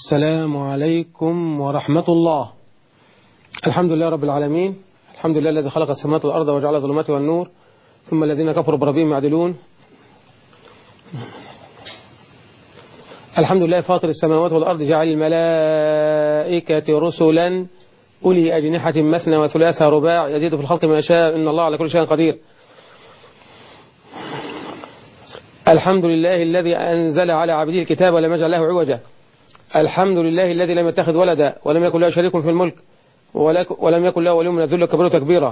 السلام عليكم ورحمة الله الحمد لله رب العالمين الحمد لله الذي خلق السماوات والأرض وجعل الظلمات والنور ثم الذين كفروا بربهم يعدلون الحمد لله فاطر السماوات والأرض جعل الملائكة رسلا أولي أجنحة مثنى وثلاثة رباع يزيد في الخلق ما يشاء إن الله على كل شيء قدير الحمد لله الذي أنزل على عبده الكتاب ولم يجعل له عوجا الحمد لله الذي لم يتخذ ولدا ولم يكن له شريك في الملك ولم يكن له ولي من الذل كبيره تكبيرا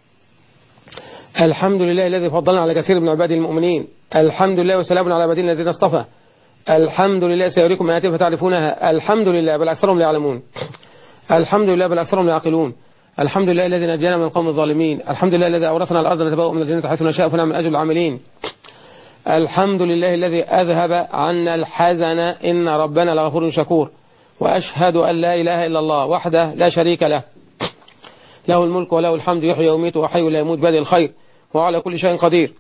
الحمد لله الذي فضلنا على كثير من عباده المؤمنين الحمد لله وسلام على عباده الذين اصطفى الحمد لله سيريكم آياته فتعرفونها الحمد لله بل أكثرهم لا يعلمون الحمد لله بل أكثرهم لا يعقلون الحمد لله الذي نجانا من القوم الظالمين الحمد لله الذي أورثنا الأرض نتبوأ من الجنة حيث نشاء فنعم أجر العاملين الحمد لله الذي أذهب عنا الحزن إن ربنا لغفور شكور وأشهد أن لا إله إلا الله وحده لا شريك له له الملك وله الحمد يحيي ويميت وحي لا يموت بيده الخير وعلى كل شيء قدير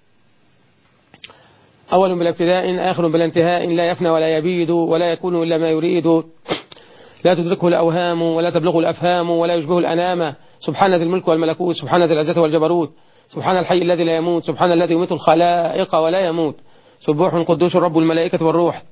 أول بلا ابتداء آخر بلا انتهاء لا يفنى ولا يبيد ولا يكون إلا ما يريد لا تدركه الأوهام ولا تبلغه الأفهام ولا يشبه الأنام سبحان ذي الملك والملكوت سبحان ذي العزة والجبروت سبحان الحي الذي لا يموت سبحان الذي يميت الخلائق ولا يموت سبوح قدوس رب الملائكة والروح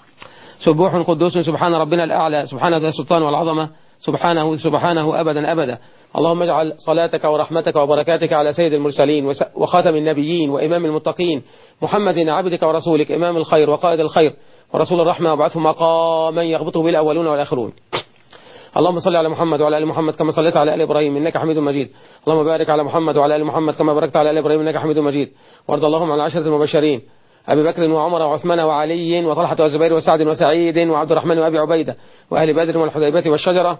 سبوح قدوس سبحان ربنا الأعلى سبحان ذا السلطان والعظمة سبحانه سبحانه أبدا أبدا اللهم اجعل صلاتك ورحمتك وبركاتك على سيد المرسلين وخاتم النبيين وإمام المتقين محمد عبدك ورسولك إمام الخير وقائد الخير ورسول الرحمة وابعثه مقاما يغبطه به الأولون والآخرون اللهم صل على محمد وعلى ال محمد كما صليت على ال ابراهيم انك حميد مجيد اللهم بارك على محمد وعلى ال محمد كما باركت على ال ابراهيم انك حميد مجيد وارض اللهم عن العشره المبشرين ابي بكر وعمر وعثمان وعلي وطلحه والزبير وسعد وسعيد وعبد الرحمن وابي عبيده واهل بدر والحديبيه والشجره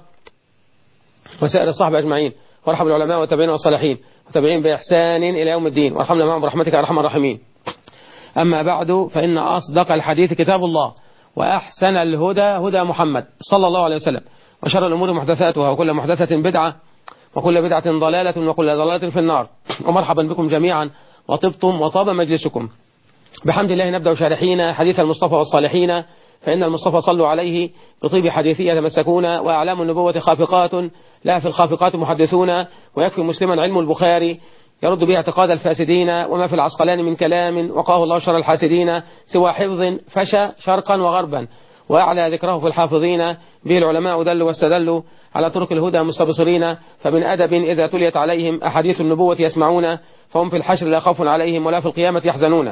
وسائر الصحبه اجمعين وارحم العلماء والتابعين والصالحين وتابعين باحسان الى يوم الدين وارحمنا معهم برحمتك يا ارحم الراحمين اما بعد فان اصدق الحديث كتاب الله واحسن الهدى هدى محمد صلى الله عليه وسلم وشر الأمور محدثاتها وكل محدثة بدعة وكل بدعة ضلالة وكل ضلالة في النار ومرحبا بكم جميعا وطبتم وطاب مجلسكم بحمد الله نبدأ شارحين حديث المصطفى والصالحين فإن المصطفى صلوا عليه بطيب حديثه يتمسكون وأعلام النبوة خافقات لا في الخافقات محدثون ويكفي مسلما علم البخاري يرد به اعتقاد الفاسدين وما في العسقلان من كلام وقاه الله شر الحاسدين سوى حفظ فشى شرقا وغربا وأعلى ذكره في الحافظين به العلماء دلوا واستدلوا على طرق الهدى مستبصرين فمن أدب إذا تليت عليهم أحاديث النبوة يسمعون فهم في الحشر لا خوف عليهم ولا في القيامة يحزنون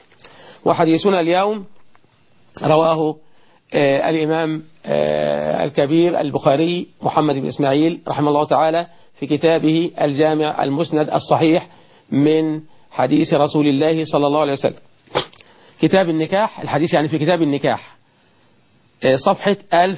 وحديثنا اليوم رواه آه الإمام آه الكبير البخاري محمد بن إسماعيل رحمه الله تعالى في كتابه الجامع المسند الصحيح من حديث رسول الله صلى الله عليه وسلم كتاب النكاح الحديث يعني في كتاب النكاح صفحة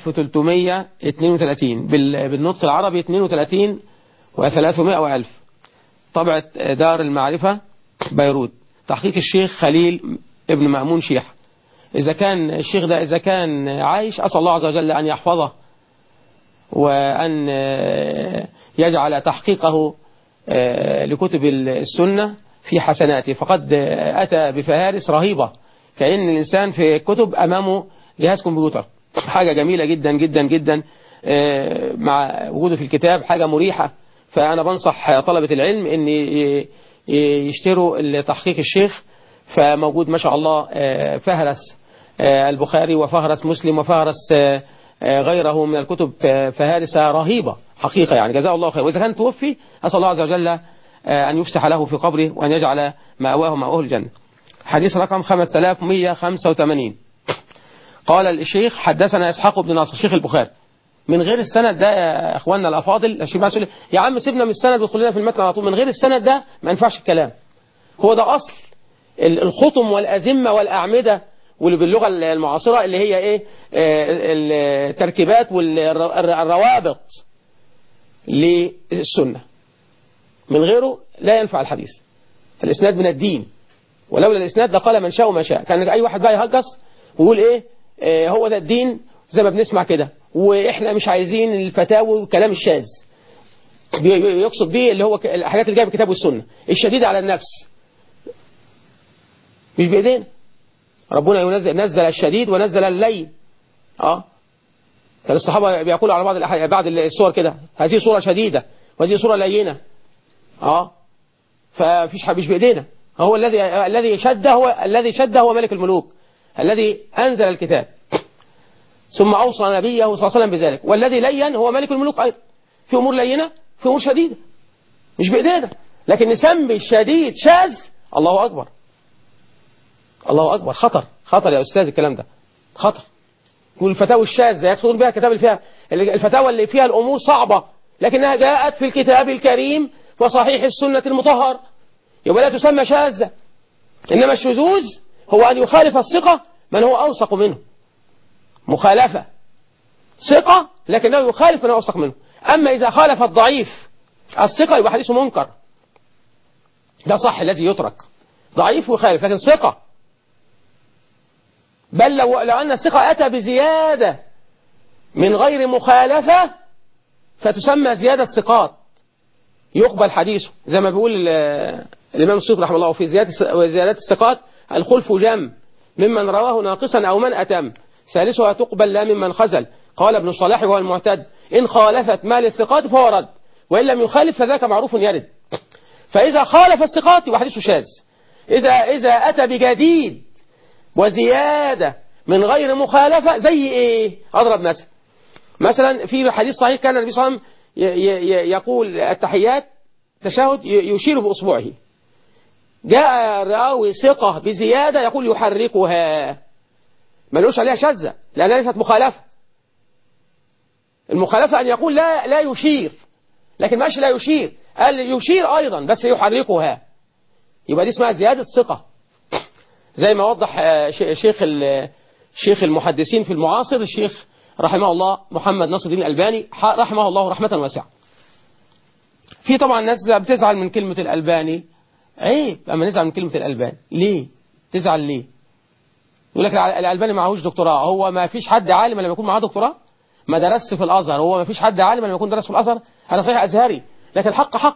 1332 بالنطق العربي 32 و300 وألف طبعة دار المعرفة بيروت تحقيق الشيخ خليل ابن مأمون شيح إذا كان الشيخ ده إذا كان عايش أسأل الله عز وجل أن يحفظه وأن يجعل تحقيقه لكتب السنة في حسناته فقد أتى بفهارس رهيبة كأن الإنسان في كتب أمامه جهاز كمبيوتر حاجة جميلة جدا جدا جدا مع وجوده في الكتاب حاجة مريحة فأنا بنصح طلبة العلم أن يشتروا تحقيق الشيخ فموجود ما شاء الله فهرس البخاري وفهرس مسلم وفهرس غيره من الكتب فهارسة رهيبة حقيقة يعني جزاه الله خير وإذا كان توفي أسأل الله عز وجل أن يفسح له في قبره وأن يجعل مأواه مأواه الجنة حديث رقم 5185 قال الشيخ حدثنا إسحاق بن ناصر شيخ البخاري من غير السند ده يا اخواننا الافاضل الشيخ مسؤول يا عم سيبنا من السند وادخل لنا في المتن على طول من غير السند ده ما ينفعش الكلام هو ده اصل الخطم والازمه والاعمده واللي باللغه المعاصره اللي هي ايه التركيبات والروابط للسنه من غيره لا ينفع الحديث الاسناد من الدين ولولا الاسناد لقال من شاء ما شاء كان اي واحد بقى يهجص ويقول ايه آه هو ده الدين زي ما بنسمع كده واحنا مش عايزين الفتاوى والكلام الشاذ يقصد بيه اللي هو الحاجات اللي جايه بالكتاب والسنه الشديد على النفس مش بايدينا ربنا ينزل نزل الشديد ونزل الليل اه كان الصحابة بيقولوا على بعض الأح- بعض الصور كده هذه صورة شديدة وهذه صورة لينة اه ففيش حاجة مش بإيدينا هو الذي الذي شد هو الذي شد هو ملك الملوك الذي أنزل الكتاب ثم أوصى نبيه صلى الله عليه وسلم بذلك والذي لين هو ملك الملوك أيضا في أمور لينة في أمور شديدة مش بإيدينا لكن نسمي الشديد شاذ الله أكبر الله أكبر خطر خطر يا أستاذ الكلام ده خطر يقول الفتاوى الشاذة يقصدون بها الكتاب اللي فيها الفتاوى اللي فيها الأمور صعبة لكنها جاءت في الكتاب الكريم وصحيح السنة المطهر يبقى لا تسمى شاذة إنما الشذوذ هو أن يخالف الثقة من هو أوثق منه مخالفة ثقة لكنه يخالف من هو أوثق منه أما إذا خالف الضعيف الثقة يبقى حديثه منكر ده صح الذي يترك ضعيف ويخالف لكن ثقة بل لو, لو أن الثقة أتى بزيادة من غير مخالفة فتسمى زيادة ثقات يقبل حديثه زي ما بيقول ال- الإمام السيوطي رحمه الله في زيادة زيادات الثقات الخلف جم ممن رواه ناقصا أو من أتم ثالثها تقبل لا ممن خزل قال ابن الصلاح وهو المعتد إن خالفت ما للثقات فهو رد وإن لم يخالف فذاك معروف يرد فإذا خالف الثقات يبقى حديثه شاذ إذا إذا أتى بجديد وزيادة من غير مخالفة زي إيه أضرب مثل مثلا في حديث صحيح كان النبي صلى الله عليه وسلم ي- ي- يقول التحيات تشهد ي- يشير بأصبعه جاء راوي ثقة بزيادة يقول يحركها ملوش عليها شاذة لأنها ليست مخالفة المخالفة أن يقول لا لا يشير لكن ماشي لا يشير قال يشير أيضا بس يحركها يبقى دي اسمها زيادة ثقة زي ما وضح آه، ش- شيخ ال- شيخ المحدثين في المعاصر الشيخ رحمه الله محمد ناصر الدين الألباني ح- رحمه الله رحمة واسعة في طبعا ناس بتزعل من كلمة الألباني عيب أما نزعل من كلمة الألباني ليه تزعل ليه يقول لك الع- الألباني معهوش دكتوراه هو ما فيش حد عالم لما يكون معاه دكتوراه ما درسش في الأزهر هو ما فيش حد عالم لما يكون درس في الأزهر أنا صحيح أزهري لكن الحق حق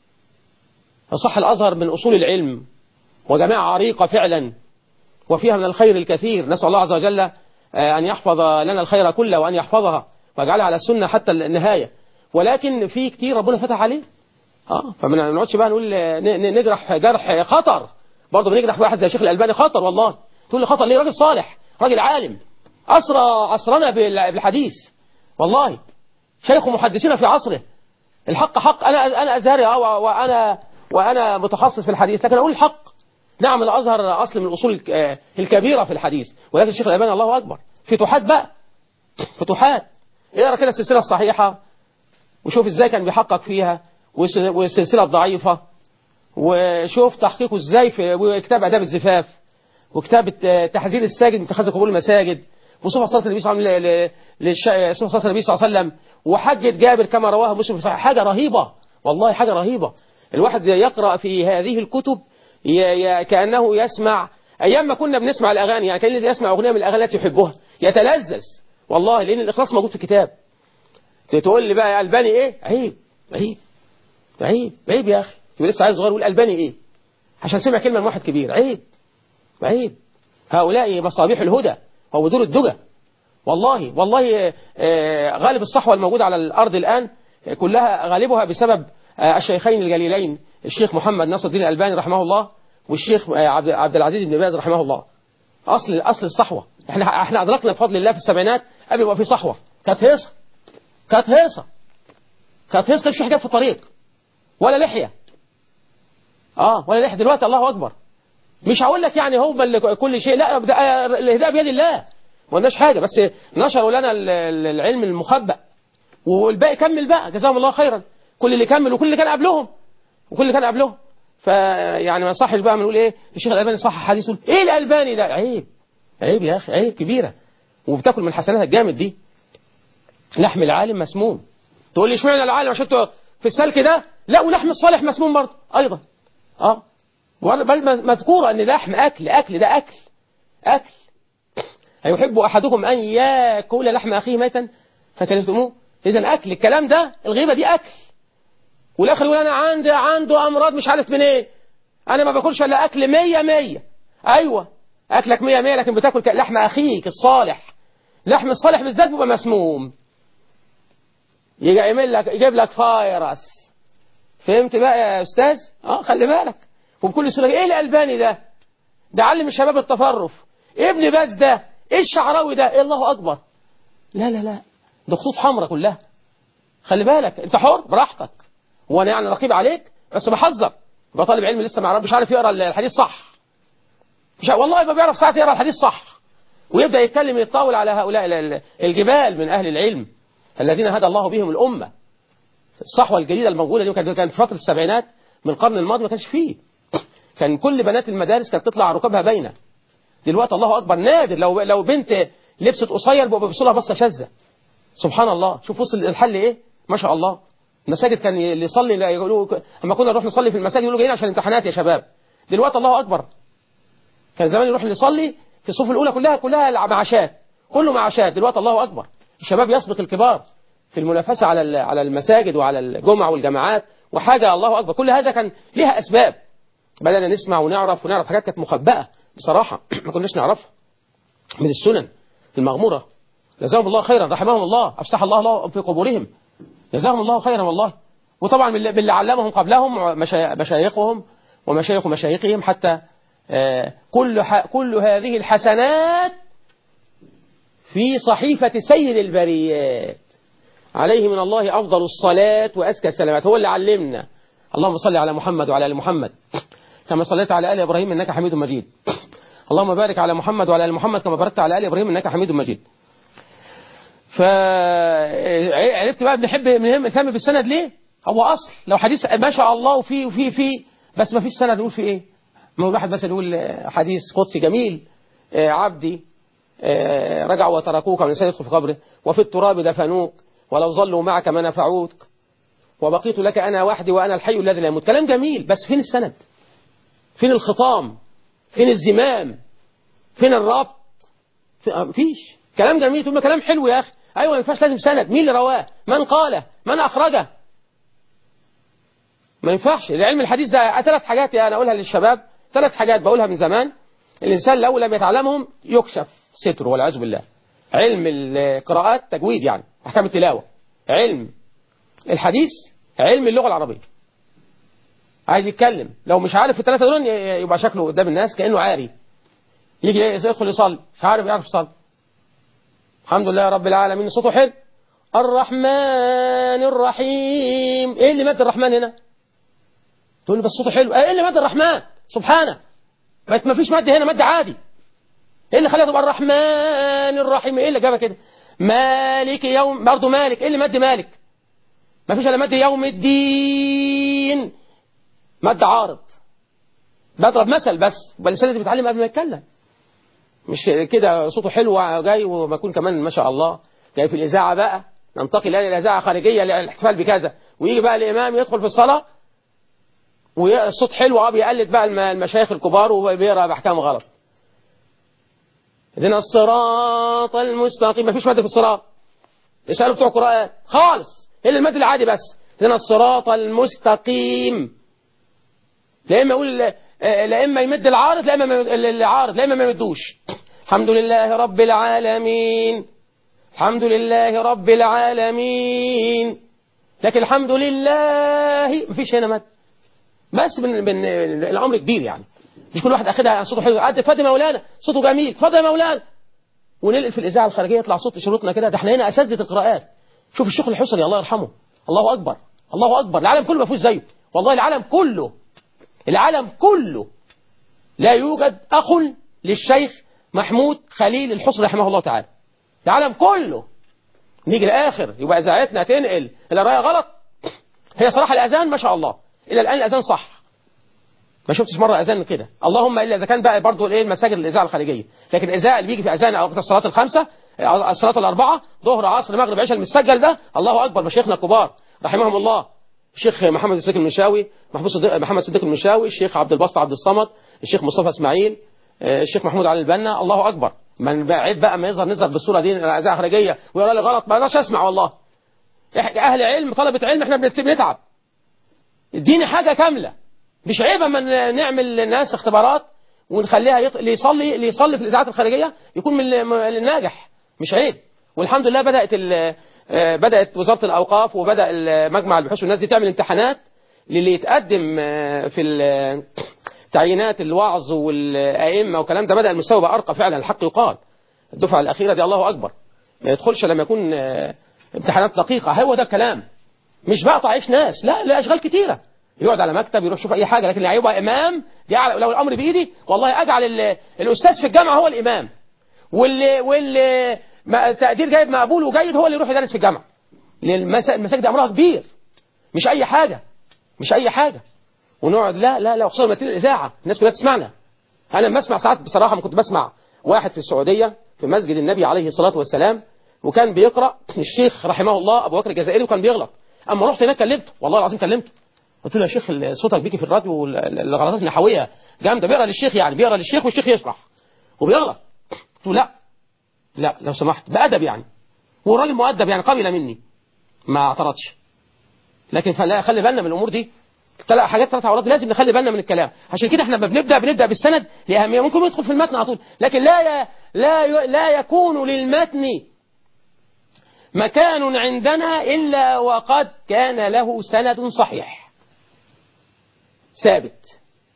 صح الأزهر من أصول العلم وجماعة عريقة فعلا وفيها من الخير الكثير نسأل الله عز وجل آه، أن يحفظ لنا الخير كله وأن يحفظها ويجعلها على السنة حتى النهاية ولكن في كتير ربنا فتح عليه اه فما نقعدش بقى نقول ن- ن- نجرح جرح خطر برضه بنجرح واحد زي الشيخ الألباني خطر والله تقول لي خطر ليه راجل صالح راجل عالم أسرى عصرنا بال- بالحديث والله شيخ محدثين في عصره الحق حق أنا أنا أزهري اه و- وأنا وأنا متخصص في الحديث لكن أقول الحق نعم الأزهر أصل من الأصول الك- آه، الكبيرة في الحديث ولكن الشيخ الألباني الله أكبر فتوحات بقى فتوحات اقرا كده السلسلة الصحيحة وشوف ازاي كان بيحقق فيها والس- والسلسلة الضعيفة وشوف تحقيقه ازاي في وكتاب آداب الزفاف وكتاب الت- تحذير الساجد من اتخاذ قبول المساجد وصفة صلاة النبي صلى الله عليه وسلم ل- ل- للش- صفة صلاة النبي صلى الله عليه وسلم وحجة جابر كما رواه مسلم في صحيح حاجة رهيبة والله حاجة رهيبة الواحد يقرأ في هذه الكتب ي- ي- كأنه يسمع أيام ما كنا بنسمع الأغاني يعني كان الذي يسمع أغنية من الأغاني التي يحبها يتلذذ والله لأن الإخلاص موجود في الكتاب تقول لي بقى يا ألباني إيه عيب عيب عيب عيب يا أخي يبقى لسه عايز صغير يقول ألباني إيه عشان سمع كلمة من واحد كبير عيب عيب هؤلاء مصابيح الهدى وبدور الدجى والله والله آه، غالب الصحوة الموجودة على الأرض الآن آه، كلها غالبها بسبب آه، الشيخين الجليلين الشيخ محمد ناصر الدين الألباني رحمه الله والشيخ آه، عبد عبد العزيز بن باز رحمه الله أصل أصل الصحوة احنا احنا أدركنا بفضل الله في السبعينات قبل ما في صحوة كانت هيصة كانت هيصة كانت هيصة مش حاجات في الطريق ولا لحية اه ولا لحية دلوقتي الله أكبر مش هقول لك يعني هو اللي كل شيء لا ده آه، الهداء بيد الله ما قلناش حاجة بس نشروا لنا ال- ال- العلم المخبأ والباقي كمل بقى جزاهم الله خيرا كل اللي كمل وكل اللي كان قبلهم وكل اللي كان قبلهم فيعني ما يصحش بقى نقول ايه الشيخ الالباني صح حديث يقول ايه الالباني ده عيب عيب يا اخي عيب كبيره وبتاكل من حسناتها الجامد دي لحم العالم مسموم تقول لي اشمعنى العالم عشان انتوا في السلك ده لا ولحم الصالح مسموم برضه ايضا اه بل مذكوره ان لحم اكل اكل ده اكل اكل أيحب أحدكم أن يأكل لحم أخيه ميتا فكلمتموه إذا أكل الكلام ده الغيبة دي أكل والآخر يقول أنا عندي عنده أمراض مش عارف من إيه أنا ما باكلش إلا أكل مية مية أيوة أكلك مية مية لكن بتاكل لحم أخيك الصالح لحم الصالح بالذات بيبقى مسموم يجي يعمل لك يجيب لك فايروس فهمت بقى يا استاذ اه خلي بالك وبكل سهوله ايه الالباني ده ده علم الشباب التطرف إيه ابن باز ده ايه الشعراوي ده ايه الله اكبر لا لا لا ده خطوط حمراء كلها خلي بالك انت حر براحتك وانا يعني رقيب عليك بس بحذر يبقى طالب علم لسه ما يعرف- مش عارف يقرا الحديث صح مش والله ما بيعرف ساعات يقرا الحديث صح ويبدا يتكلم يتطاول على هؤلاء ال- ال- الجبال من اهل العلم الذين هدى الله بهم الامه الصحوه الجديده الموجوده دي كان كان في فتره السبعينات من القرن الماضي ما كانش فيه كان كل بنات المدارس كانت تطلع ركبها باينه دلوقتي الله اكبر نادر لو لو بنت لبست قصير بيبقى بيبصوا لها بصه شاذه سبحان الله شوف وصل الحل ايه ما شاء الله المساجد كان اللي يصلي لا يقولوا اما كنا نروح نصلي في المساجد يقولوا جايين عشان امتحانات يا شباب دلوقتي الله اكبر كان زمان يروح يصلي في الصف الاولى كلها كلها معاشات كله معاشات دلوقتي الله اكبر الشباب يسبق الكبار في المنافسه على ال- على المساجد وعلى الجمع والجماعات وحاجه الله اكبر كل هذا كان ليها اسباب بدأنا نسمع ونعرف ونعرف حاجات كانت مخبأة بصراحة ما كناش نعرفها من السنن المغمورة جزاهم الله خيرا رحمهم الله أفسح الله الله في قبورهم جزاهم الله خيرا والله وطبعا من اللي- من اللي علمهم قبلهم مشا- مشايخهم ومشايخ مشايخهم حتى آه، كل ح- كل هذه الحسنات في صحيفة سيد البريات عليه من الله أفضل الصلاة وأزكى السلامات هو اللي علمنا اللهم صل على محمد وعلى آل محمد كما صليت على آل إبراهيم إنك حميد مجيد اللهم بارك على محمد وعلى آل محمد كما باركت على آل إبراهيم إنك حميد مجيد فعرفت بقى بنحب نهتم بالسند ليه هو أصل لو حديث ما شاء الله وفي وفي في بس ما فيش سند نقول فيه إيه ما هو الواحد بس يقول آه، حديث قدسي جميل آه، عبدي آه، رجعوا وتركوك والإنسان يدخل في قبره وفي التراب دفنوك ولو ظلوا معك ما نفعوك وبقيت لك أنا وحدي وأنا الحي الذي لا يموت كلام جميل بس فين السند فين الخطام فين الزمام فين الربط في- آه، مفيش كلام جميل تقول له كلام حلو يا أخي أيوة ما ينفعش لازم سند مين اللي رواه من قاله من أخرجه ما ينفعش العلم الحديث ده ثلاث حاجات أنا أقولها للشباب ثلاث حاجات بقولها من زمان الإنسان لو لم يتعلمهم يكشف ستره والعياذ بالله علم القراءات تجويد يعني أحكام التلاوة علم الحديث علم اللغة العربية عايز يتكلم لو مش عارف الثلاثة دول ي- يبقى شكله قدام الناس كأنه عاري يجي يدخل يصلي مش عارف يعرف يصلي الحمد لله رب العالمين صوته حلو الرحمن الرحيم ايه اللي مات الرحمن هنا تقول لي بس صوته حلو ايه اللي مات الرحمن سبحانه ما ما فيش مد هنا مد عادي ايه اللي خلاها تبقى الرحمن الرحيم ايه اللي جابها كده مالك يوم برضه مالك ايه اللي مد مالك ما فيش الا مد يوم الدين مد عارض بضرب مثل بس يبقى الانسان لازم يتعلم قبل ما يتكلم مش كده صوته حلو جاي وما يكون كمان ما شاء الله جاي في الاذاعه بقى ننتقل الى الاذاعه خارجيه للاحتفال بكذا ويجي بقى الامام يدخل في الصلاه والصوت حلو اه بيقلد بقى الم- المشايخ الكبار وبيقرا باحكام غلط اهدنا الصراط المستقيم مفيش ماده في الصراط اسالوا بتوع قراءات خالص الا المد العادي بس اهدنا الصراط المستقيم لا اما يقول آه، لا اما يمد العارض لا اما ما يمد- العارض لا اما ما يمدوش الحمد لله رب العالمين الحمد لله رب العالمين لكن الحمد لله مفيش هنا مد بس من, من الامر كبير يعني مش كل واحد اخدها صوته حلو قد فادي مولانا صوته جميل فادي يا مولانا وننقل في الاذاعه الخارجيه يطلع صوت شروطنا كده ده احنا هنا اساتذه القراءات شوف الشيخ الحسني الله يرحمه الله اكبر الله اكبر العالم كله ما فيهوش زيه والله العالم كله العالم كله لا يوجد اخ للشيخ محمود خليل الحسني رحمه الله تعالى العالم كله نيجي لاخر يبقى اذاعتنا تنقل القرايه غلط هي صراحه الاذان ما شاء الله الى الان الاذان صح ما شفتش مره اذان كده اللهم الا اذا كان بقى برضه الايه المساجد الاذاعه الخارجيه لكن الاذاعه اللي بيجي في اذان اوقات الصلاه الخمسه الصلاه الاربعه ظهر عصر مغرب عشاء المسجل ده الله اكبر مشايخنا الكبار رحمهم الله الشيخ محمد الصديق المنشاوي محمود صديق محمد صديق المنشاوي الشيخ عبد الباسط عبد الصمد الشيخ مصطفى اسماعيل آه، الشيخ محمود علي البنا الله اكبر من بقى عيب بقى ما يظهر نظهر بالصوره دي اذاعه خارجيه ويقرا لي غلط ما اقدرش اسمع والله إح- اهل علم طلبه علم احنا بنت- بنتعب اديني حاجه كامله مش عيب اما ن- نعمل للناس اختبارات ونخليها يط... اللي يصلي اللي يصلي في الاذاعات الخارجيه يكون من ال- من الناجح مش عيب والحمد لله بدأت ال- آه، بدأت وزارة الأوقاف وبدأ ال- مجمع البحوث والناس دي تعمل امتحانات للي يتقدم آه، في ال- تعيينات الوعظ والأئمة والكلام ده بدأ المستوى بقى أرقى فعلا الحق يقال الدفعة الأخيرة دي الله أكبر ما يدخلش لما يكون آه، امتحانات دقيقة هو ده الكلام مش بقطع عيش ناس لا لا أشغال كتيرة يقعد على مكتب يروح يشوف أي حاجة لكن اللي هيبقى إمام دي أعلى- لو الأمر بإيدي والله أجعل ال- الأستاذ في الجامعة هو الإمام واللي واللي ما- تقدير جيد مقبول وجيد هو اللي يروح يدرس في الجامعة لأن المسا- المساجد أمرها كبير مش أي حاجة مش أي حاجة ونقعد لا لا لا خصوصا لما تيجي الإذاعة الناس كلها تسمعنا أنا لما أسمع ساعات بصراحة ما كنت بسمع واحد في السعودية في مسجد النبي عليه الصلاة والسلام وكان بيقرأ الشيخ رحمه الله أبو بكر الجزائري وكان بيغلط أما رحت هناك كلمته والله العظيم كلمته قلت له يا شيخ ال- صوتك بيجي في الراديو وال- الغلطات النحوية جامدة بيقرأ للشيخ يعني بيقرأ للشيخ والشيخ يشرح وبيغلط قلت له لا لا لو سمحت بأدب يعني والراجل مؤدب يعني قبل مني ما اعترضش لكن فلا خلي بالنا من الامور دي ثلاث حاجات ثلاث عورات لازم نخلي بالنا من الكلام عشان كده احنا لما بنبدا بنبدا بالسند لاهميه ممكن يدخل في المتن على طول لكن لا ي... لا ي... لا يكون للمتن مكان عندنا الا وقد كان له سند صحيح ثابت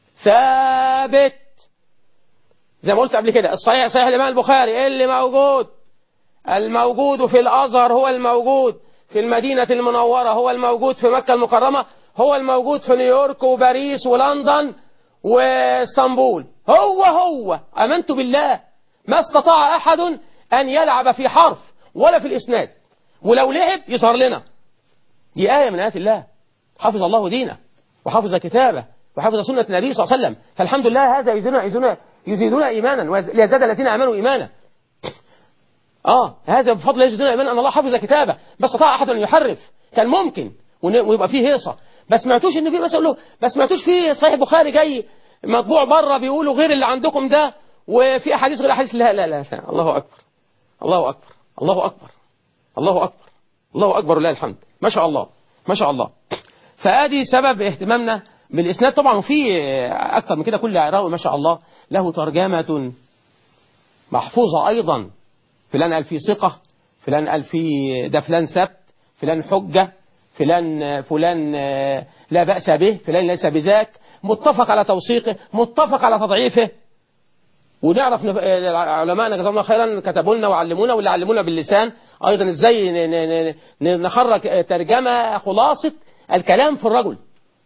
ثابت زي ما قلت قبل كده الصحيح صحيح الامام البخاري اللي موجود الموجود في الازهر هو الموجود في المدينة المنورة هو الموجود في مكة المكرمة هو الموجود في نيويورك وباريس ولندن واسطنبول هو هو امنت بالله ما استطاع احد ان يلعب في حرف ولا في الاسناد ولو لعب يظهر لنا دي آية من آيات الله حفظ الله دينه وحفظ كتابه وحفظ سنة النبي صلى الله عليه وسلم فالحمد لله هذا يزيدون يزيدون يزيدون إيمانا ليزداد الذين آمنوا إيمانا اه هذا بفضل الله يزيدون إيمانا أن الله حفظ كتابه بس استطاع أحد أن يحرف كان ممكن ون- ويبقى فيه هيصة بس سمعتوش ان في مثلا له بس سمعتوش في صحيح بخاري جاي مطبوع بره بيقولوا غير اللي عندكم ده وفي احاديث غير احاديث لا لا لا, لا. الله اكبر الله اكبر الله اكبر الله اكبر الله اكبر ولله الحمد ما شاء الله ما شاء الله فادي سبب اهتمامنا بالاسناد طبعا وفي اكثر من كده كل راوي ما شاء الله له ترجمه محفوظه ايضا فلان قال فيه ثقه فلان قال فيه ده فلان سبت فلان حجه فلان فلان لا بأس به فلان ليس بذاك متفق على توثيقه متفق على تضعيفه ونعرف نف- علماءنا جزاهم الله خيرا كتبوا لنا وعلمونا واللي علمونا باللسان ايضا ازاي ن- ن- ن- نخرج ترجمه خلاصه الكلام في الرجل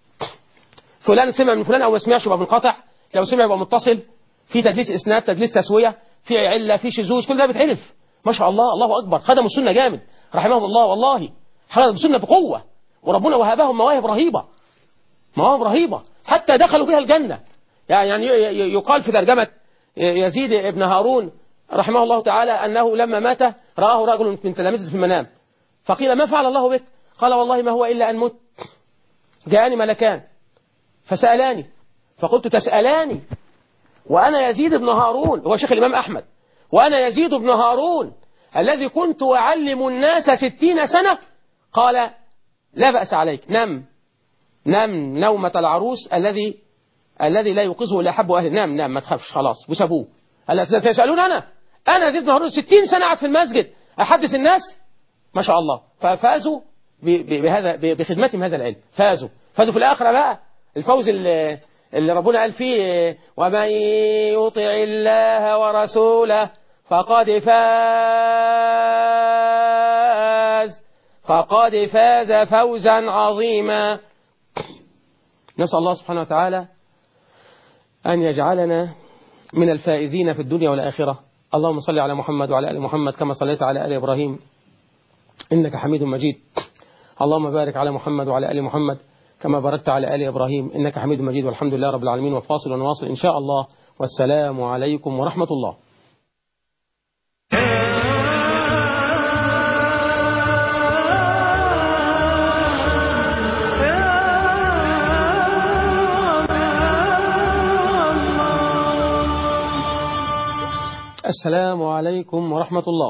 فلان سمع من فلان او ما سمعش يبقى منقطع لو سمع يبقى متصل في تدليس اسناد تدليس تسويه في عله في شذوذ كل ده بيتعرف ما شاء الله الله اكبر خدموا السنه جامد رحمهم الله والله خدموا السنه بقوه وربنا وهبهم مواهب رهيبه مواهب رهيبه حتى دخلوا بها الجنه يعني يعني ي- ي- يقال في ترجمه يزيد ابن هارون رحمه الله تعالى انه لما مات راه رجل من تلامذته في المنام فقيل ما فعل الله بك قال والله ما هو الا ان مت جاءني ملكان فسالاني فقلت تسالاني وأنا يزيد بن هارون هو شيخ الإمام أحمد وأنا يزيد بن هارون الذي كنت أعلم الناس ستين سنة قال لا بأس عليك نم نم نومة العروس الذي الذي لا يوقظه إلا حب أهل نام نام ما تخافش خلاص وسابوه قال تسألون أنا أنا يزيد بن هارون ستين سنة قاعد في المسجد أحدث الناس ما شاء الله ففازوا ب- ب- بهذا ب- بخدمتهم هذا العلم فازوا فازوا في الآخرة بقى الفوز اللي, اللي ربنا قال فيه ومن يطع الله ورسوله فقد فاز فقد فاز فوزا عظيما نسأل الله سبحانه وتعالى أن يجعلنا من الفائزين في الدنيا والآخرة اللهم صل على محمد وعلى آل محمد كما صليت على آل إبراهيم إنك حميد مجيد اللهم بارك على محمد وعلى آل محمد كما باركت على آل إبراهيم إنك حميد مجيد والحمد لله رب العالمين وفاصل ونواصل إن شاء الله والسلام عليكم ورحمة الله السلام عليكم ورحمة الله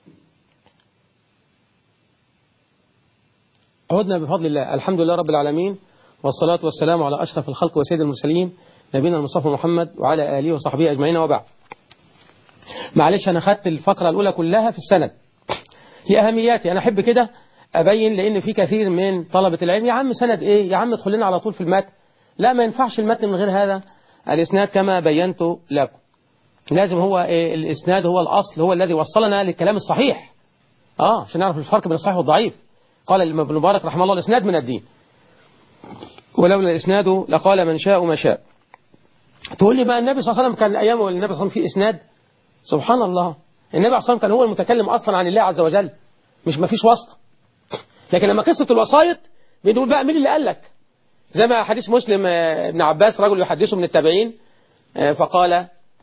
عدنا بفضل الله الحمد لله رب العالمين والصلاة والسلام على أشرف الخلق وسيد المرسلين نبينا المصطفى محمد وعلى آله وصحبه أجمعين وبعد معلش أنا خدت الفقرة الأولى كلها في السند لأهمياتي أنا أحب كده أبين لأن في كثير من طلبة العلم يا عم سند إيه يا عم ادخل لنا على طول في المتن لا ما ينفعش المتن من غير هذا الإسناد كما بينت لكم لازم هو إيه الإسناد هو الأصل هو الذي وصلنا للكلام الصحيح آه عشان نعرف الفرق بين الصحيح والضعيف قال ابن مبارك رحمه الله الإسناد من الدين ولولا الإسناد لقال من شاء ما شاء تقول لي بقى النبي صلى الله عليه وسلم كان أيامه النبي صلى الله عليه وسلم في إسناد سبحان الله النبي صلى الله عليه وسلم كان هو المتكلم أصلا عن الله عز وجل مش ما فيش واسطة لكن لما قصة الوسائط بنقول بقى مين اللي قال لك زي ما حديث مسلم ابن عباس رجل يحدثه من التابعين فقال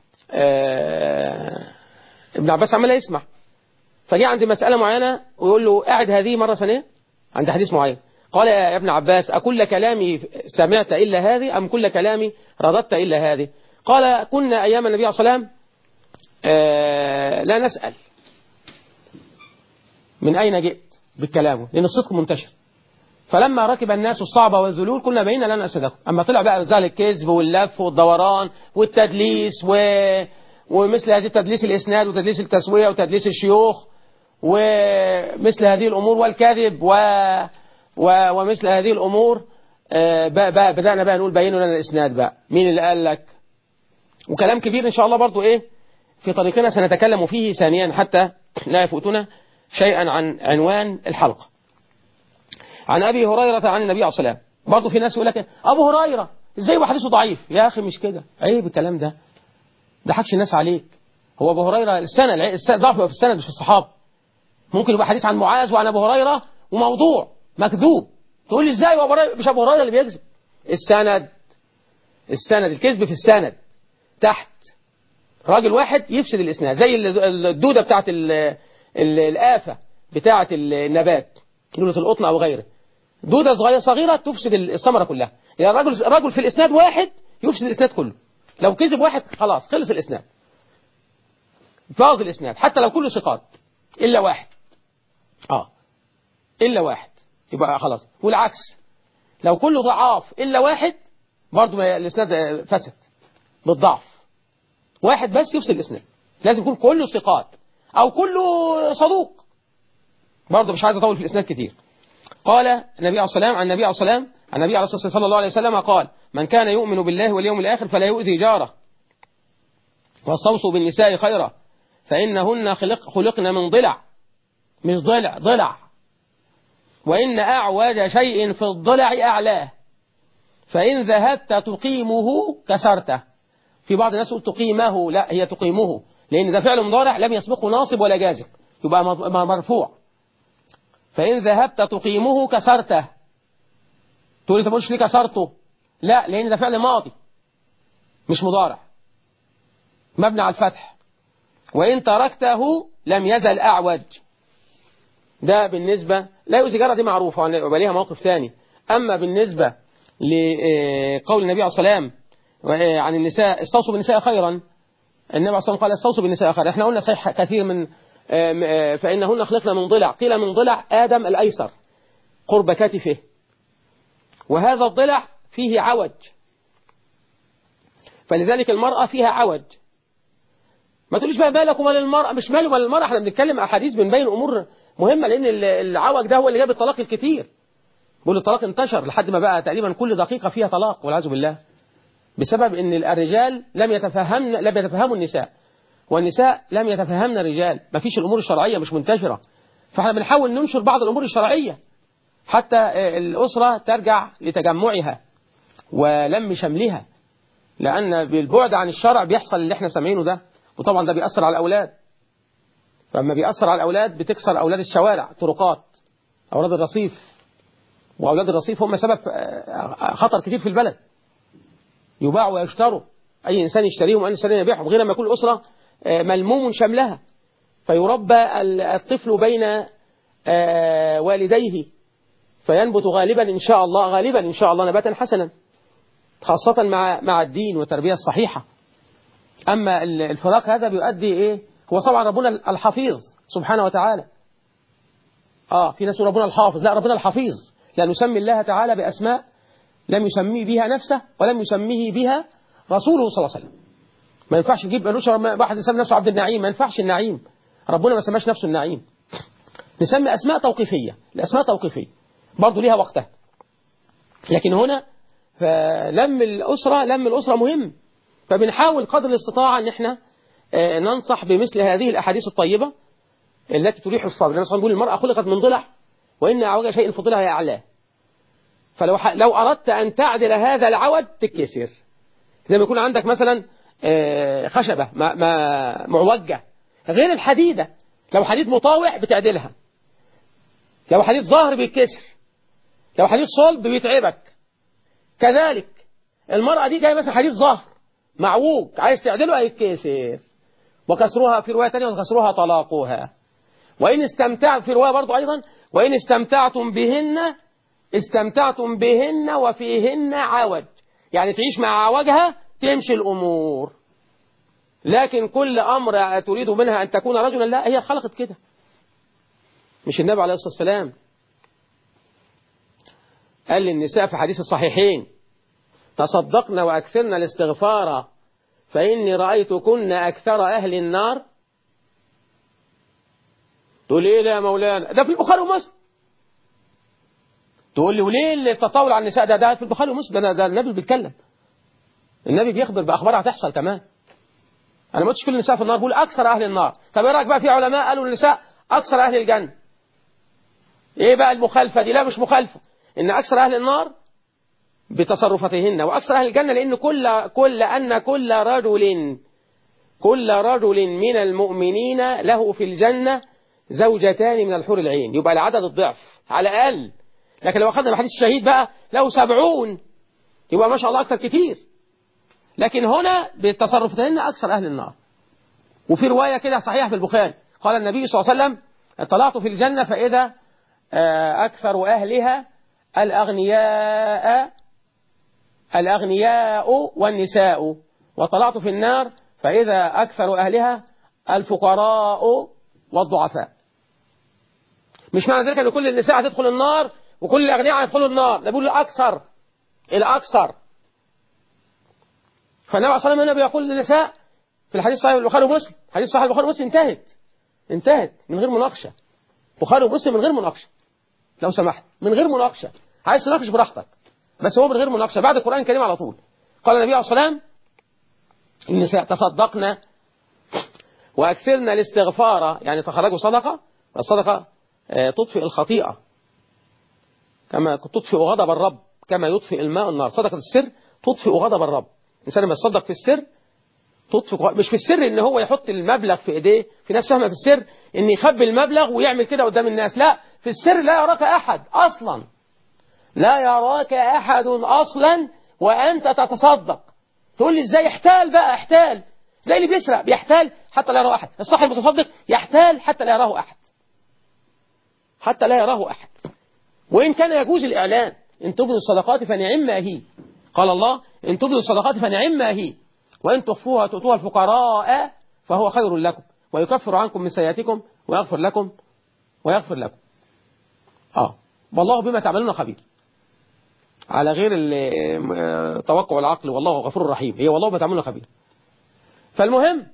ابن عباس عمال يسمع فجاء عند مسألة معينة ويقول له أعد هذه مرة ثانية عند حديث معين قال يا ابن عباس أكل كلامي سمعت إلا هذه أم كل كلامي رددت إلا هذه قال كنا أيام النبي صلى الله عليه وسلم لا نسأل من أين جئت بالكلام لأن الصدق منتشر فلما ركب الناس الصعب والذلول كنا بينا لنا أسدكم أما طلع بقى ذلك الكذب واللف والدوران والتدليس و... ومثل هذه تدليس الإسناد وتدليس التسوية وتدليس الشيوخ ومثل هذه الأمور والكذب و... و... ومثل هذه الأمور بقى بقى بدأنا بقى نقول بينوا لنا الإسناد بقى مين اللي قال لك وكلام كبير إن شاء الله برضو إيه في طريقنا سنتكلم فيه ثانيا حتى لا يفوتنا شيئا عن عنوان الحلقة عن أبي هريرة عن النبي عليه الصلاة والسلام برضه في ناس يقول لك أبو هريرة إزاي وحديثه ضعيف يا أخي مش كده عيب الكلام ده ضحكش الناس عليك هو أبو هريرة السنة ضعف في السنة مش في الصحابة ممكن يبقى حديث عن معاذ وعن أبو هريرة وموضوع مكذوب تقول لي إزاي وأبو هريرة مش أبو هريرة اللي بيكذب السند السند الكذب في السند تحت راجل واحد يفسد الإسناد زي الدودة بتاعت الآفة بتاعت النبات دودة القطن أو غيره دودة صغيرة صغيرة تفسد الثمرة كلها يعني رجل رجل في الإسناد واحد يفسد الإسناد كله لو كذب واحد خلاص خلص الإسناد باظ الإسناد حتى لو كله ثقات إلا واحد آه إلا واحد يبقى خلاص والعكس لو كله ضعاف إلا واحد برضه الإسناد فسد بالضعف واحد بس يفسد الإسناد لازم يكون كله ثقات أو كله صدوق برضه مش عايز أطول في الإسناد كتير قال النبي عليه السلام عن النبي عليه السلام عن النبي عليه الصلاة والسلام صلى الله عليه وسلم قال من كان يؤمن بالله واليوم الآخر فلا يؤذي جاره واستوصوا بالنساء خيرا فإنهن خلق خلقن من ضلع مش ضلع ضلع وإن أعوج شيء في الضلع أعلاه فإن ذهبت تقيمه كسرته في بعض الناس يقول تقيمه لا هي تقيمه لأن ده فعل مضارع لم يسبقه ناصب ولا جازم يبقى مرفوع فإن ذهبت تقيمه كسرته تقول انت مش ليه كسرته لا لأن ده فعل ماضي مش مضارع مبني على الفتح وإن تركته لم يزل أعوج ده بالنسبة لا يؤذي جرى دي معروفة ويبقى ليها موقف ثاني أما بالنسبة لقول النبي عليه الصلاة والسلام عن النساء استوصوا بالنساء خيرا النبي عليه الصلاة والسلام قال استوصوا بالنساء خيرا احنا قلنا صحيح كثير من فإنهن خلقنا من ضلع قيل من ضلع آدم الأيسر قرب كتفه وهذا الضلع فيه عوج فلذلك المرأة فيها عوج ما تقوليش بقى مالك ومال المرأة مش ماله ومال المرأة احنا بنتكلم أحاديث بنبين أمور مهمة لأن العوج ده هو اللي جاب الطلاق الكتير بيقول الطلاق انتشر لحد ما بقى تقريبا كل دقيقة فيها طلاق والعياذ بالله بسبب ان الرجال لم يتفهم لم يتفهموا النساء والنساء لم يتفهمن الرجال ما فيش الأمور الشرعية مش منتشرة فاحنا بنحاول ننشر بعض الأمور الشرعية حتى الأسرة ترجع لتجمعها ولم شملها لأن بالبعد عن الشرع بيحصل اللي احنا سامعينه ده وطبعا ده بيأثر على الأولاد فلما بيأثر على الأولاد بتكسر أولاد الشوارع طرقات أولاد الرصيف وأولاد الرصيف هم سبب خطر كتير في البلد يباعوا ويشتروا أي إنسان يشتريهم وأي إنسان يبيعهم غير ما يكون الأسرة ملموم شملها فيربى الطفل بين والديه فينبت غالبا إن شاء الله غالبا إن شاء الله نباتا حسنا خاصة مع مع الدين والتربية الصحيحة أما الفراق هذا بيؤدي إيه هو طبعا ربنا الحفيظ سبحانه وتعالى آه في ناس ربنا الحافظ لا ربنا الحفيظ لا نسمي الله تعالى بأسماء لم يسميه بها نفسه ولم يسميه بها رسوله صلى الله عليه وسلم ما ينفعش تجيب قالوش واحد يسمي نفسه عبد النعيم ما ينفعش النعيم ربنا ما سماش نفسه النعيم نسمي أسماء توقيفية الأسماء توقيفية برضه ليها وقتها لكن هنا لم الأسرة لم الأسرة مهم فبنحاول قدر الاستطاعة أن احنا ننصح بمثل هذه الأحاديث الطيبة التي تريح الصبر لأن صلى المرأة خلقت من ضلع وإن أعوج شيء في ضلع هي أعلاه فلو لو أردت أن تعدل هذا العود تكسر زي ما يكون عندك مثلا خشبة معوجة غير الحديدة لو حديد مطاوع بتعدلها لو حديد ظهر بيتكسر لو حديد صلب بيتعبك كذلك المرأة دي جاية مثلا حديد ظهر معوج عايز تعدله هيتكسر وكسرها في رواية تانية وكسرها طلاقها وإن استمتعت في رواية برضو أيضا وإن استمتعتم بهن استمتعتم بهن وفيهن عوج يعني تعيش مع عوجها تمشي الأمور لكن كل أمر تريد منها أن تكون رجلا لا هي خلقت كده مش النبي عليه الصلاة والسلام قال للنساء في حديث الصحيحين تصدقن وأكثرن الاستغفار فإني رأيتكن أكثر أهل النار تقول لي إيه يا مولانا ده في البخاري ومسلم تقول لي وليه التطاول على النساء ده ده في البخاري ومسلم ده, ده النبي بيتكلم النبي بيخبر بأخبار هتحصل كمان أنا ما قلتش كل النساء في النار بقول أكثر أهل النار طب إيه رأيك بقى في علماء قالوا النساء أكثر أهل الجنة إيه بقى المخالفة دي لا مش مخالفة إن أكثر أهل النار بتصرفاتهن وأكثر أهل الجنة لأن كل كل أن كل رجل كل رجل من المؤمنين له في الجنة زوجتان من الحور العين يبقى العدد الضعف على الأقل لكن لو أخذنا حديث الشهيد بقى له سبعون يبقى ما شاء الله أكثر كتير لكن هنا بتصرفتهن أكثر أهل النار وفي رواية كده صحيحة في البخاري قال النبي صلى الله عليه وسلم اطلعت في الجنة فإذا أكثر أهلها الأغنياء الأغنياء والنساء وطلعت في النار فإذا أكثر أهلها الفقراء والضعفاء مش معنى ذلك أن كل النساء هتدخل النار وكل الأغنياء هيدخلوا النار ده بيقول الأكثر الأكثر فالنبي عليه الصلاة والسلام هنا بيقول للنساء في الحديث صحيح البخاري ومسلم حديث صحيح البخاري ومسلم انتهت انتهت من غير مناقشة بخاري ومسلم من غير مناقشة لو سمحت من غير مناقشة عايز تناقش براحتك بس هو من غير مناقشة بعد القرآن الكريم على طول قال النبي عليه الصلاة والسلام النساء تصدقنا وأكثرنا الاستغفار يعني تخرجوا صدقة الصدقة تطفئ الخطيئة كما تطفئ غضب الرب كما يطفئ الماء النار صدقة السر تطفئ غضب الرب الإنسان لما يتصدق في السر تطفئ مش في السر ان هو يحط المبلغ في ايديه في ناس فاهمه في السر ان يخبي المبلغ ويعمل كده قدام الناس لا في السر لا يراك احد اصلا لا يراك احد اصلا وانت تتصدق تقول لي ازاي احتال بقى احتال زي اللي بيسرق بيحتال حتى لا يراه احد الصح المتصدق يحتال حتى لا يراه احد حتى لا يراه احد وان كان يجوز الاعلان ان تبدوا الصدقات فنعم ما هي قال الله ان تبدوا الصدقات فنعم ما هي وإن تخفوها تؤتوها الفقراء فهو خير لكم ويكفر عنكم من سيئاتكم ويغفر لكم ويغفر لكم آه والله بما تعملون خبير على غير توقع العقل والله غفور رحيم هي والله بما تعملون خبير فالمهم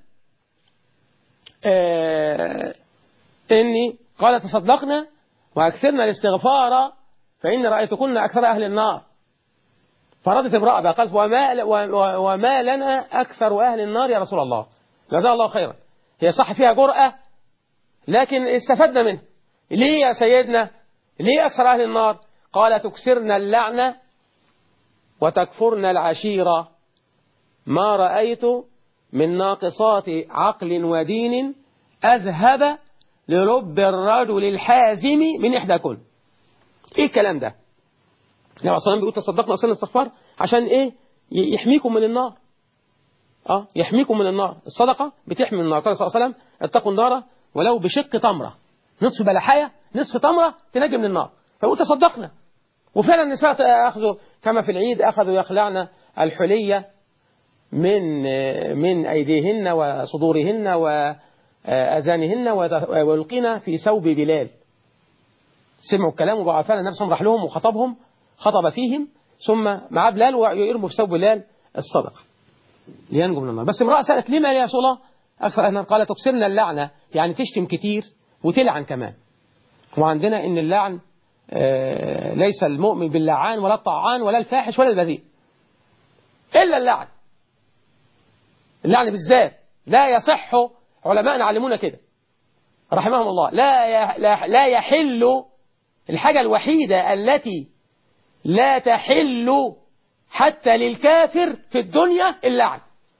آه إني قال تصدقنا وأكثرنا الاستغفار فإن رأيتكن أكثر أهل النار فردت امرأة بقى قالت وما, وما لنا أكثر أهل النار يا رسول الله جزاه الله خيرا هي صح فيها جرأة لكن استفدنا منها ليه يا سيدنا ليه أكثر أهل النار قال تكسرنا اللعنة وتكفرنا العشيرة ما رأيت من ناقصات عقل ودين أذهب لرب الرجل الحازم من إحداكن إيه الكلام ده النبي عليه الصلاة بيقول تصدقنا وصلنا الاستغفار عشان ايه يحميكم من النار اه يحميكم من النار الصدقة بتحمي من النار قال صلى الله عليه وسلم اتقوا النار ولو بشق تمرة نصف بلحاية نصف تمرة تنجي من النار فيقول تصدقنا وفعلا النساء أخذوا كما في العيد أخذوا يخلعن الحلية من من أيديهن وصدورهن وأذانهن ويلقين في ثوب بلال سمعوا الكلام وبقى فعلا النبي صلى الله عليه وسلم راح لهم وخطبهم خطب فيهم ثم مع بلال ويرموا في ثوب بلال الصدقة لينجو من النار بس امرأة سألت لما يا رسول الله أكثر أهلا قال تكسرنا اللعنة يعني تشتم كتير وتلعن كمان وعندنا إن اللعن آه ليس المؤمن باللعان ولا الطعان ولا الفاحش ولا البذيء إلا اللعن اللعن بالذات لا يصح علماء علمونا كده رحمهم الله لا لا يحل الحاجة الوحيدة التي لا تحل حتى للكافر في الدنيا اللعن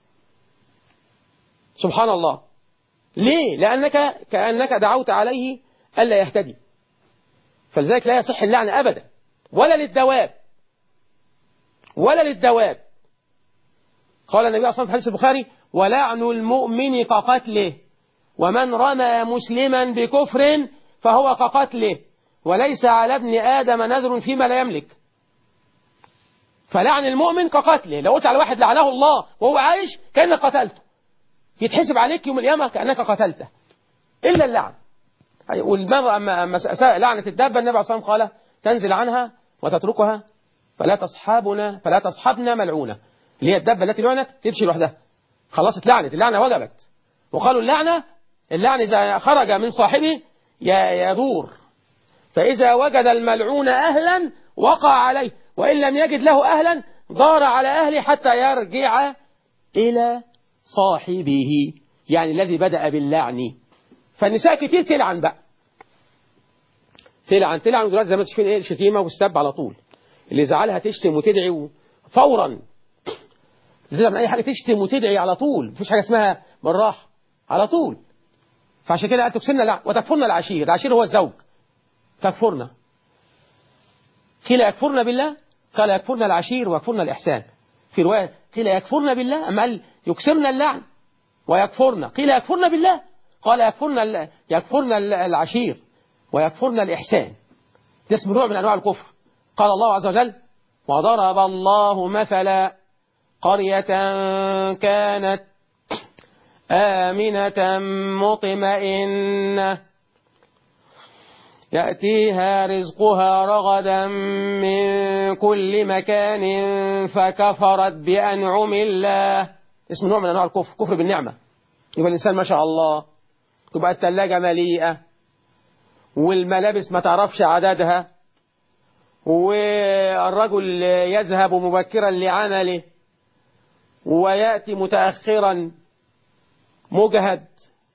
سبحان الله ليه لأنك كأنك دعوت عليه ألا يهتدي فلذلك لا يصح اللعن أبدا ولا للدواب ولا للدواب قال النبي صلى الله عليه وسلم في حديث البخاري ولعن المؤمن كقتله ومن رمى مسلما بكفر فهو كقتله وليس على ابن آدم نذر فيما لا يملك فلعن المؤمن كقتله لو قلت على واحد لعنه الله وهو عايش كأنك قتلته يتحسب عليك يوم القيامة كأنك قتلته إلا اللعن والمرأة أما لعنة الدابة النبي عليه الصلاة والسلام قال تنزل عنها وتتركها فلا تصحبنا فلا تصحبنا ملعونة اللي هي الدابة التي لعنت تمشي لوحدها خلاص اتلعنت اللعنة وجبت وقالوا اللعنة اللعن إذا خرج من صاحبه يدور فإذا وجد الملعون أهلا وقع عليه وإن لم يجد له أهلا دار على أهله حتى يرجع إلى صاحبه يعني الذي بدأ باللعن فالنساء كتير تلعن بقى تلعن تلعن ودلوقتي زي ما تشوفين ايه الشتيمه والسب على طول اللي زعلها تشتم وتدعي فورا من اي حاجه تشتم وتدعي على طول مفيش حاجه اسمها بالراحه على طول فعشان كده قال تكسرنا لعن وتكفرنا العشير العشير هو الزوج تكفرنا قيل يكفرنا بالله قال يكفرنا العشير ويكفرنا الإحسان في رواية قيل يكفرنا بالله أما قال يكسرنا اللعن ويكفرنا قيل يكفرنا بالله قال يكفرنا يكفرنا العشير ويكفرنا الإحسان ده اسم نوع من أنواع الكفر قال الله عز وجل وضرب الله مثلا قرية كانت آمنة مطمئنة يأتيها رزقها رغدا من كل مكان فكفرت بأنعم الله اسم نوع من أنواع الكفر كفر بالنعمة يبقى الإنسان ما شاء الله تبقى الثلاجة مليئة والملابس ما تعرفش عددها والرجل يذهب مبكرا لعمله ويأتي متأخرا مجهد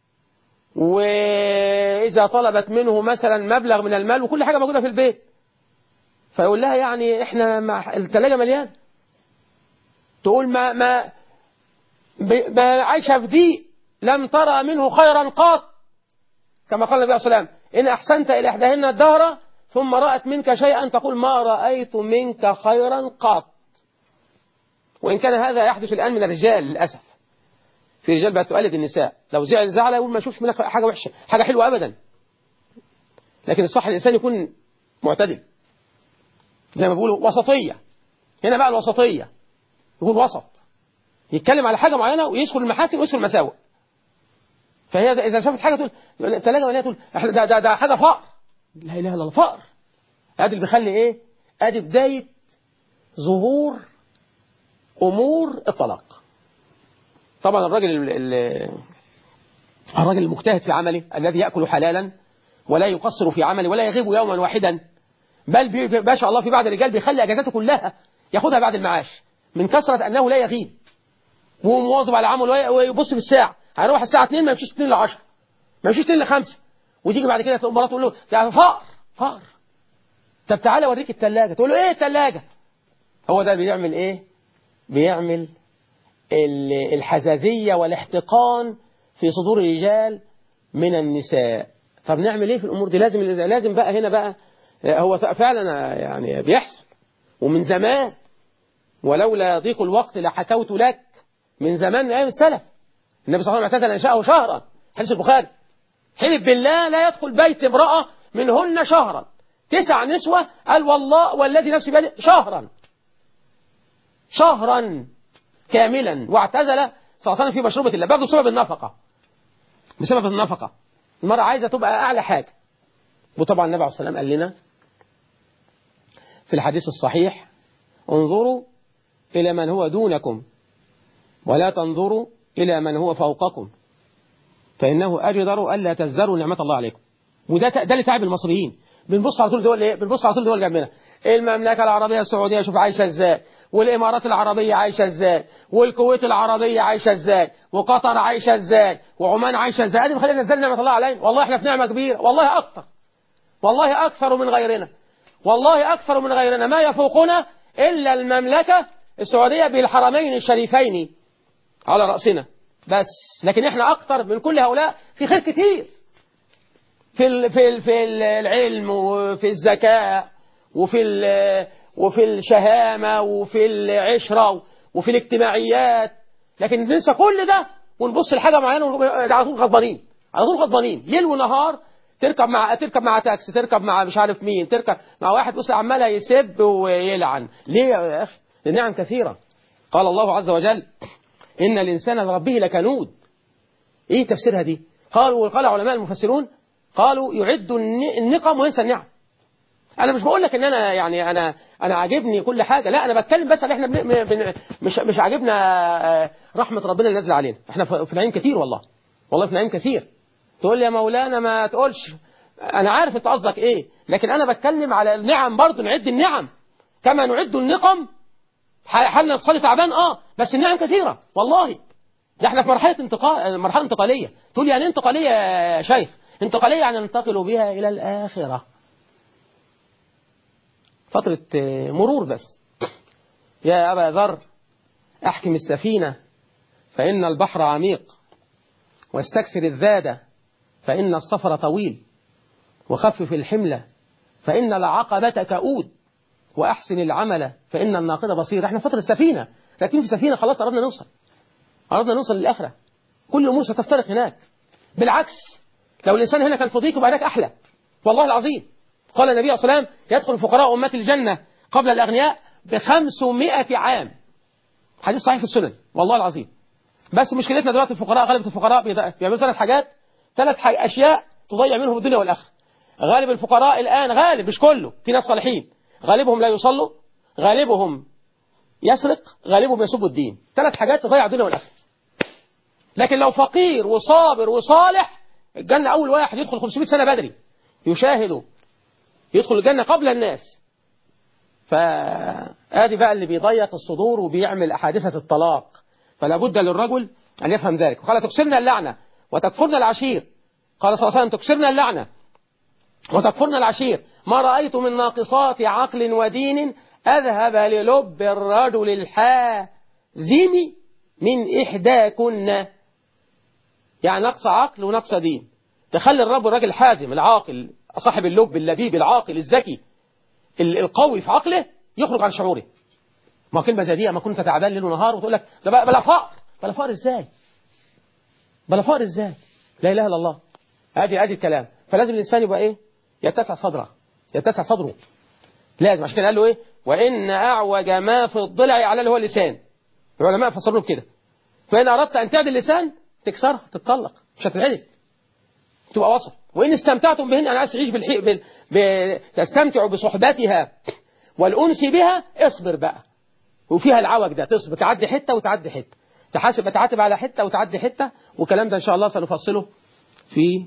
وإذا طلبت منه مثلا مبلغ من المال وكل حاجة موجودة في البيت فيقول لها يعني احنا مع الثلاجة مليان تقول ما ما ما عايشة في ضيق لم ترى منه خيرا قط كما قال النبي صلى الله عليه وسلم إن أحسنت إلى إحداهن الدهر ثم رأت منك شيئا تقول ما رأيت منك خيرا قط وإن كان هذا يحدث الآن من الرجال للأسف في رجال بقت تقلد النساء لو زعل زعل يقول ما اشوفش منك حاجة وحشة حاجة حلوة أبدا لكن الصح الإنسان يكون معتدل زي ما بيقولوا وسطية هنا بقى الوسطية يكون وسط يتكلم على حاجة معينة ويذكر المحاسن ويذكر المساوئ فهي إذا شافت حاجة تقول الثلاجة مليانة تقول ده, ده, ده حاجة فقر لا إله إلا الله فقر ادي اللي بيخلي إيه ادي بداية ظهور أمور الطلاق طبعا الراجل الراجل المجتهد في عمله الذي يأكل حلالا ولا يقصر في عمله ولا يغيب يوما واحدا بل ما شاء الله في بعض الرجال بيخلي اجازاته كلها ياخدها بعد المعاش من كثرة أنه لا يغيب ومواظب على عمله ويبص في الساعة هيروح الساعة 2 ما يمشيش 2 ل 10 ما يمشيش 2 ل 5 وتيجي بعد كده مراته تقول له ده فقر فقر طب تعالى اوريك الثلاجة تقول له ايه الثلاجة هو ده بيعمل ايه بيعمل الحزازية والاحتقان في صدور الرجال من النساء طب نعمل ايه في الامور دي لازم لازم بقى هنا بقى هو فعلا يعني بيحصل ومن زمان ولولا ضيق الوقت لحكوت لك من زمان من ايام السلف النبي صلى الله عليه وسلم اعتزل انشاه شهرا حديث البخاري حلف بالله لا يدخل بيت امرأة منهن شهرا تسع نسوة قال والله والذي نفسي بيده شهرا شهرا كاملا واعتزل صلى الله عليه وسلم في مشروبة الله برضه بسبب النفقة بسبب النفقة المرأة عايزة تبقى أعلى حاجة وطبعا النبي عليه الصلاة والسلام قال لنا في الحديث الصحيح انظروا إلى من هو دونكم ولا تنظروا إلى من هو فوقكم فإنه أجدر ألا تزدروا نعمة الله عليكم وده ده اللي تعب المصريين بنبص على طول دول ايه بنبص على طول دول جنبنا المملكة العربية السعودية شوف عايشة ازاي والإمارات العربية عايشة ازاي والكويت العربية عايشة ازاي وقطر عايشة ازاي وعمان عايشة ازاي ادي مخلينا نزل نعمة الله علينا والله احنا في نعمة كبيرة والله أكثر والله أكثر من غيرنا والله أكثر من غيرنا ما يفوقنا إلا المملكة السعودية بالحرمين الشريفين على رأسنا بس لكن احنا أكثر من كل هؤلاء في خير كتير في ال في ال في العلم وفي الذكاء وفي ال وفي الشهامة وفي العشرة وفي الاجتماعيات لكن ننسى كل ده ونبص لحاجة معينة ونقول على طول غضبانين على طول غضبانين ليل ونهار تركب مع تركب مع تاكسي تركب مع مش عارف مين تركب مع واحد بص عمال يسب ويلعن ليه يا اخي النعم كثيرة قال الله عز وجل إن الإنسان لربه لكنود إيه تفسيرها دي قالوا وقال علماء المفسرون قالوا يعد النقم وينسى النعم انا مش بقول لك ان انا يعني انا انا عاجبني كل حاجه لا انا بتكلم بس ان احنا بن... بن... مش مش عاجبنا رحمه ربنا اللي نازله علينا احنا في نعيم كتير والله والله في نعيم كثير تقول لي يا مولانا ما تقولش انا عارف انت قصدك ايه لكن انا بتكلم على النعم برضه نعد النعم كما نعد النقم حالنا الاقتصادي تعبان اه بس النعم كثيره والله ده احنا في مرحله انتقال مرحله انتقاليه تقول يعني انتقاليه يا شيخ انتقاليه يعني ننتقل بها الى الاخره فترة مرور بس يا أبا ذر أحكم السفينة فإن البحر عميق واستكسر الذادة فإن السفر طويل وخفف الحملة فإن العقبة كؤود وأحسن العمل فإن الناقد بصير احنا فترة السفينة لكن في سفينة خلاص قربنا نوصل قربنا نوصل للآخرة كل الأمور ستفترق هناك بالعكس لو الإنسان هنا كان في ضيق يبقى هناك أحلى والله العظيم قال النبي صلى الله عليه وسلم يدخل فقراء أمة الجنة قبل الأغنياء بخمسمائة عام حديث صحيح في السنن والله العظيم بس مشكلتنا دلوقتي الفقراء غالبا الفقراء بيعملوا ثلاث حاجات ثلاث حاجة أشياء تضيع منهم الدنيا والآخرة غالب الفقراء الآن غالب مش كله في ناس صالحين غالبهم لا يصلوا غالبهم يسرق غالبهم يسب الدين ثلاث حاجات تضيع الدنيا والآخرة لكن لو فقير وصابر وصالح الجنة أول واحد يدخل 500 سنة بدري يشاهد يدخل الجنة قبل الناس فآدي بقى اللي بيضيق الصدور وبيعمل حادثة الطلاق فلا بد للرجل أن يفهم ذلك وقال تكسرنا اللعنة وتكفرنا العشير قال صلى الله عليه وسلم تكسرنا اللعنة وتكفرنا العشير ما رأيت من ناقصات عقل ودين أذهب للب الرجل الحازم من إحداكن يعني نقص عقل ونقص دين تخلي الرب الراجل الحازم العاقل صاحب اللب اللبيب العاقل الذكي القوي في عقله يخرج عن شعوره ما كلمة زي دي ما كنت تعبان ليل ونهار وتقول لك ده بقى بلا فقر بلا فقر ازاي بلا فقر ازاي لا اله الا الله ادي ادي الكلام فلازم الانسان يبقى ايه يتسع صدره يتسع صدره لازم عشان كده قال له ايه وان اعوج ما في الضلع على اللي هو اللسان العلماء فسروا كده فان اردت ان تعدل اللسان تكسرها تتطلق مش هتتعدل تبقى وسط وإن استمتعتم بهن أنا عايز تعيش بالحي... بال... ب... تستمتع بصحبتها والأنس بها اصبر بقى وفيها العوج ده تصبر تعدي حتة وتعدي حتة تحاسب تعاتب على حتة وتعدي حتة والكلام ده إن شاء الله سنفصله في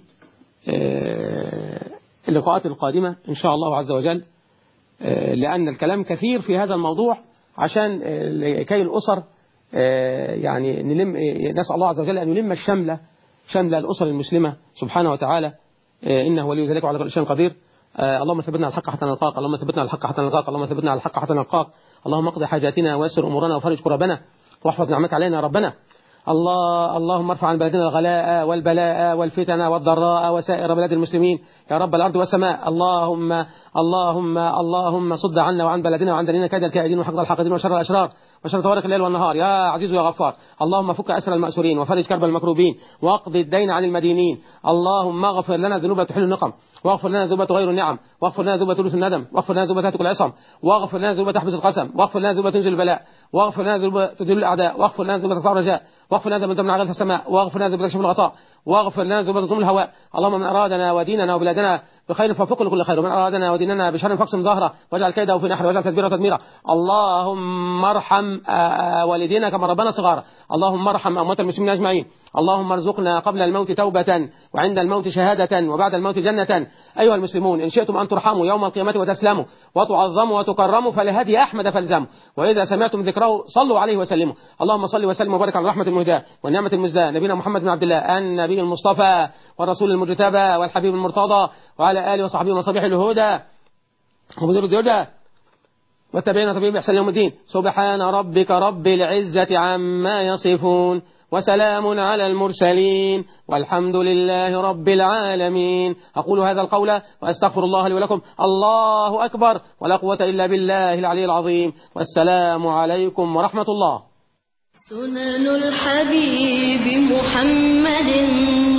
اللقاءات القادمة إن شاء الله عز وجل لأن الكلام كثير في هذا الموضوع عشان كي الأسر يعني نلم نسأل الله عز وجل أن يلم الشملة شمل الأسر المسلمة سبحانه وتعالى إنه ولي ذلك وعلى كل شيء قدير اللهم ثبتنا على الحق حتى نلقاك اللهم ثبتنا على الحق حتى نلقاك اللهم ثبتنا على الحق حتى نلقاك اللهم اقضي حاجاتنا ويسر أمورنا وفرج كربنا واحفظ نعمك علينا يا ربنا الله اللهم ارفع عن بلدنا الغلاء والبلاء والفتن والضراء وسائر بلاد المسلمين يا رب الأرض والسماء اللهم اللهم اللهم صد عنا وعن بلدنا وعن ديننا كيد الكائدين وحقد الحاقدين وشر الأشرار وشر طوارق الليل والنهار يا عزيز يا غفار اللهم فك أسر المأسورين وفرج كرب المكروبين واقض الدين عن المدينين اللهم اغفر لنا ذنوب تحل النقم واغفر لنا ذنوب تغير النعم واغفر لنا ذنوب تورث الندم واغفر لنا ذنوب تهتك العصم واغفر لنا ذنوب تحبس القسم واغفر لنا ذنوب تنزل البلاء واغفر لنا ذنوب تدل الأعداء واغفر لنا ذنوب تدفع الرجاء واغفر لنا ذنوب تمنع غيث السماء واغفر لنا ذنوب تكشف الغطاء واغفر لنا ذنوب تضم الهواء اللهم من أرادنا وديننا وبلادنا بخير فوفق لكل خير ومن أرادنا وديننا بشر فاقسم ظهره واجعل كيده في نحره واجعل تدبيره تدميرا اللهم ارحم والدينا كما ربنا صغارا اللهم ارحم أموات المسلمين أجمعين اللهم ارزقنا قبل الموت توبة وعند الموت شهادة وبعد الموت جنة أيها المسلمون إن شئتم أن ترحموا يوم القيامة وتسلموا وتعظموا وتكرموا فلهدي أحمد فالزموا وإذا سمعتم ذكره صلوا عليه وسلموا اللهم صل وسلم وبارك على رحمة المهداة والنعمة المزداة نبينا محمد بن عبد الله النبي المصطفى والرسول المجتبى والحبيب المرتضى وعلى آله وصحبه وصحبه الهدى ومدير الهدى والتابعين طبيب إحسان يوم الدين سبحان ربك رب العزة عما يصفون وسلام على المرسلين والحمد لله رب العالمين أقول هذا القول وأستغفر الله لي ولكم الله أكبر ولا قوة إلا بالله العلي العظيم والسلام عليكم ورحمة الله سنن الحبيب محمد